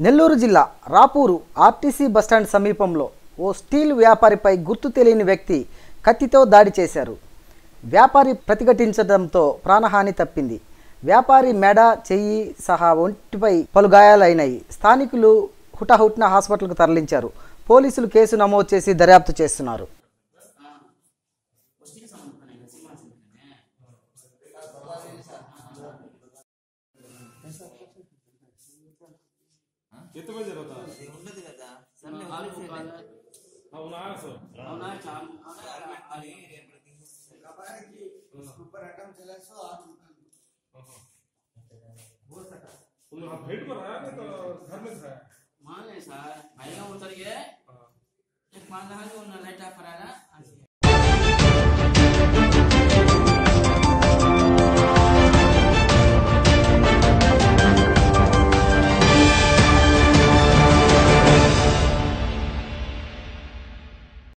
నెల్లూరు జిల్లా Rapur RTC bus stand సమీపంలో ఓ steel వ్యాపారిపై గుర్తు తెలియని వ్యక్తి కత్తితో దాడి చేశారు వ్యాపారి ప్రతిఘటించడంతో ప్రాణహాని తప్పింది వ్యాపారి మెడ చెయ్యి సహా ఒంటిపై పలు గాయాలైనాయి స్థానికులు హుటాహుటిన హాస్పిటల్కు తరలించారు పోలీసులు కేసు నమోదు చేసి దర్యాప్తు చేస్తున్నారు कितने बजे रहता है ఉండదు కదా అవునా సార్ तुम आप भेंट पर आया नहीं तो घर में था माने सर भाईगा उतर गए एक मान रहा जो ना लाइट ऑफ